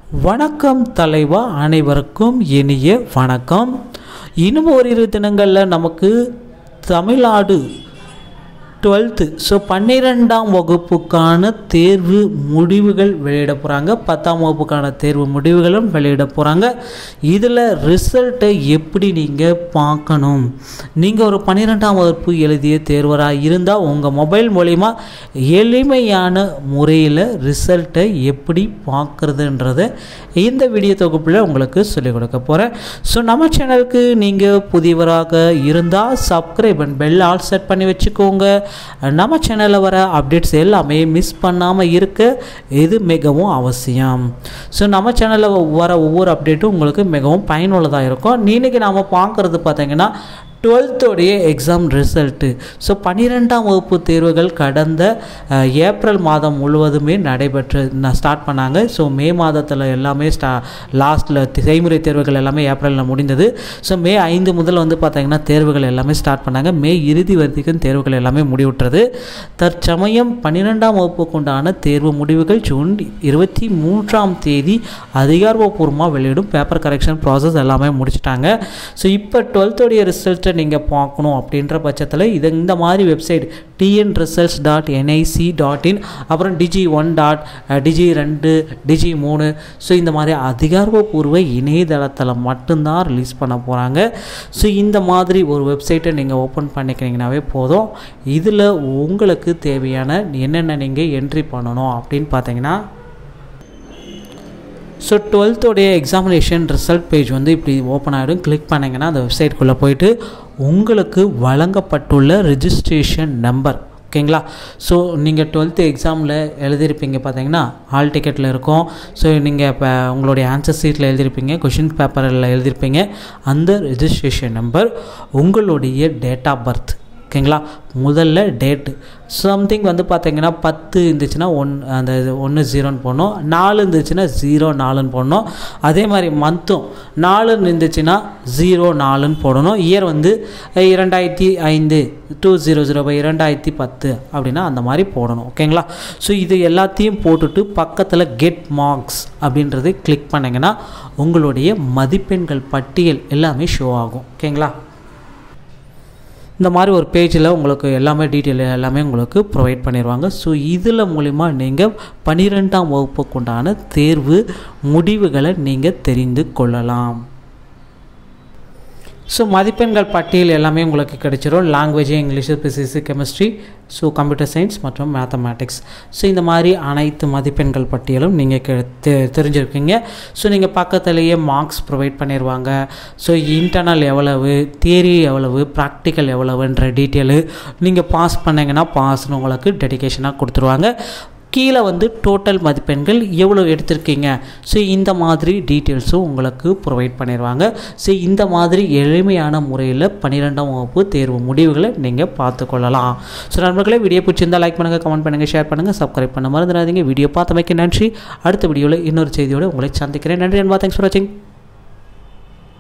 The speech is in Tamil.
வணக்கம் தலைவா அனைவருக்கும் இனிய வணக்கம் இன்னும் ஓரிரு தினங்களில் நமக்கு தமிழ்நாடு டுவெல்த்து ஸோ பன்னிரெண்டாம் வகுப்புக்கான தேர்வு முடிவுகள் வெளியிட போகிறாங்க பத்தாம் வகுப்புக்கான தேர்வு முடிவுகளும் வெளியிட போகிறாங்க இதில் ரிசல்ட்டை எப்படி நீங்கள் பார்க்கணும் நீங்கள் ஒரு பன்னிரெண்டாம் வகுப்பு எழுதிய தேர்வராக இருந்தால் உங்கள் மொபைல் மூலிமா எளிமையான முறையில் ரிசல்ட்டை எப்படி பார்க்குறதுன்றதை இந்த வீடியோ தொகுப்பில் உங்களுக்கு சொல்லிக் கொடுக்க போகிறேன் ஸோ நம்ம சேனலுக்கு நீங்கள் புதியவராக இருந்தால் subscribe and bell all set பண்ணி வச்சுக்கோங்க நம்ம சேனலில் வர அப்டேட்ஸ் எல்லாமே மிஸ் பண்ணாமல் இருக்க இது மிகவும் அவசியம் ஸோ நம்ம சேனலில் வர ஒவ்வொரு அப்டேட்டும் உங்களுக்கு மிகவும் பயனுள்ளதாக இருக்கும் இன்றைக்கி நாம் பார்க்குறது பார்த்தீங்கன்னா டுவெல்த்தோடைய எக்ஸாம் ரிசல்ட்டு ஸோ பன்னிரெண்டாம் வகுப்பு தேர்வுகள் கடந்த அஹ், ஏப்ரல் மாதம் முழுவதுமே நடைபெற்று ஸ்டார்ட் பண்ணாங்க ஸோ மே மாதத்தில் எல்லாமே ஸ்டா லாஸ்ட்டில் செய்முறை தேர்வுகள் எல்லாமே ஏப்ரலில் முடிந்தது ஸோ மே ஐந்து முதல் வந்து பார்த்திங்கன்னா தேர்வுகள் எல்லாமே ஸ்டார்ட் பண்ணாங்க மே இறுதி வரைக்கும் தேர்வுகள் எல்லாமே முடிவுற்றது தற்சமயம் பன்னிரெண்டாம் வகுப்புக்கு உண்டான தேர்வு முடிவுகள் ஜூன் இருபத்தி மூன்றாம் தேதி அதிகாரப்பூர்வமாக வெளியிடும் பேப்பர் கரெக்ஷன் ப்ராசஸ் எல்லாமே முடிச்சிட்டாங்க ஸோ இப்போ டுவெல்த்தோடைய ரிசல்ட்டை நீங்கள் பார்க்கணும் அப்படின்ற பட்சத்தில் இது இந்த மாதிரி website TN results dot NIC dot in அப்புறம் டிஜி ஒன் டாட் டிஜி ரெண்டு டிஜி மூணு ஸோ இந்த மாதிரி அதிகாரப்பூர்வ இணையதளத்தில் மட்டும்தான் ரிலீஸ் பண்ண போகிறாங்க ஸோ இந்த மாதிரி ஒரு வெப்சைட்டை நீங்கள் ஓப்பன் பண்ணிக்கிறீங்கனாவே போதும் இதில் உங்களுக்கு தேவையான என்னென்ன நீங்கள் என்ட்ரி பண்ணணும் அப்படின்னு பார்த்தீங்கன்னா ஸோ டுவெல்த்தோடைய எக்ஸாமினேஷன் ரிசல்ட் பேஜ் வந்து இப்படி ஓப்பன் ஆகிடும் கிளிக் பண்ணிங்கன்னா அந்த வெப்சைட்குள்ளே போயிட்டு உங்களுக்கு வழங்கப்பட்டுள்ள ரிஜிஸ்ட்ரேஷன் நம்பர் ஓகேங்களா ஸோ நீங்கள் டுவெல்த்து எக்ஸாமில் எழுதியிருப்பீங்க பார்த்தீங்கன்னா ஹால் டிக்கெட்டில் இருக்கும் ஸோ நீங்கள் இப்போ உங்களுடைய ஆன்சர் சீட்டில் எழுதியிருப்பீங்க கொஷின் பேப்பரில் எழுதியிருப்பீங்க அந்த ரெஜிஸ்ட்ரேஷன் நம்பர் உங்களுடைய டேட் ஆஃப் பர்த் ஓகேங்களா முதல்ல டேட்டு சம்திங் வந்து பார்த்தீங்கன்னா பத்து இருந்துச்சுன்னா ஒன் அந்த ஒன்று ஜீரோன்னு போடணும் நாலு இருந்துச்சுன்னா ஜீரோ நாலுன்னு போடணும் அதே மாதிரி மந்த்தும் நாலுன்னு இருந்துச்சுன்னா ஜீரோ நாலுன்னு போடணும் இயர் வந்து இரண்டாயிரத்தி ஐந்து டூ ஜீரோ ஜீரோ பை இரண்டாயிரத்தி பத்து அப்படின்னா அந்த மாதிரி போடணும் ஓகேங்களா ஸோ இது எல்லாத்தையும் போட்டுட்டு பக்கத்தில் கெட் மார்க்ஸ் அப்படின்றதை கிளிக் பண்ணிங்கன்னா உங்களுடைய மதிப்பெண்கள் பட்டியல் எல்லாமே ஷோ ஆகும் ஓகேங்களா இந்த மாதிரி ஒரு பேஜில் உங்களுக்கு எல்லாமே டீட்டெயில் எல்லாமே உங்களுக்கு ப்ரொவைட் பண்ணிடுவாங்க ஸோ இதில் மூலிமா நீங்கள் பன்னிரெண்டாம் வகுப்புக்கு உண்டான தேர்வு முடிவுகளை நீங்கள் தெரிந்து கொள்ளலாம் ஸோ மதிப்பெண்கள் பட்டியல் எல்லாமே உங்களுக்கு கிடைச்சிரும் language English physics chemistry so computer science மற்றும் மேத்தமேட்டிக்ஸ் ஸோ இந்த மாதிரி அனைத்து மதிப்பெண்கள் பட்டியலும் நீங்கள் கெ தெ தெரிஞ்சிருக்கீங்க ஸோ நீங்கள் பக்கத்துலேயே மார்க்ஸ் ப்ரொவைட் பண்ணிடுவாங்க ஸோ இன்டர்னல் எவ்வளவு தியரி எவ்வளவு ப்ராக்டிக்கல் எவ்வளவுன்ற டீட்டெயிலு நீங்கள் பாஸ் பண்ணீங்கன்னா பாஸ்னு உங்களுக்கு டெடிகேஷனாக கொடுத்துருவாங்க கீழே வந்து டோட்டல் மதிப்பெண்கள் எவ்வளோ எடுத்திருக்கீங்க ஸோ இந்த மாதிரி டீட்டெயில்ஸும் உங்களுக்கு ப்ரொவைட் பண்ணிடுவாங்க ஸோ இந்த மாதிரி எளிமையான முறையில் பன்னிரெண்டாம் வகுப்பு தேர்வு முடிவுகளை நீங்கள் பார்த்துக்கொள்ளலாம் ஸோ நண்பர்களே வீடியோ பிடிச்சிருந்தால் லைக் பண்ணுங்கள் கமெண்ட் பண்ணுங்கள் ஷேர் பண்ணுங்கள் சப்ஸ்கிரைப் பண்ண மறந்துடாதீங்க வீடியோ பார்த்தமைக்கு நன்றி அடுத்த வீடியோவில் இன்னொரு செய்தியோடு உங்களை சந்திக்கிறேன் நன்றி அன்பா தேங்க்ஸ் ஃபார் வாட்சிங்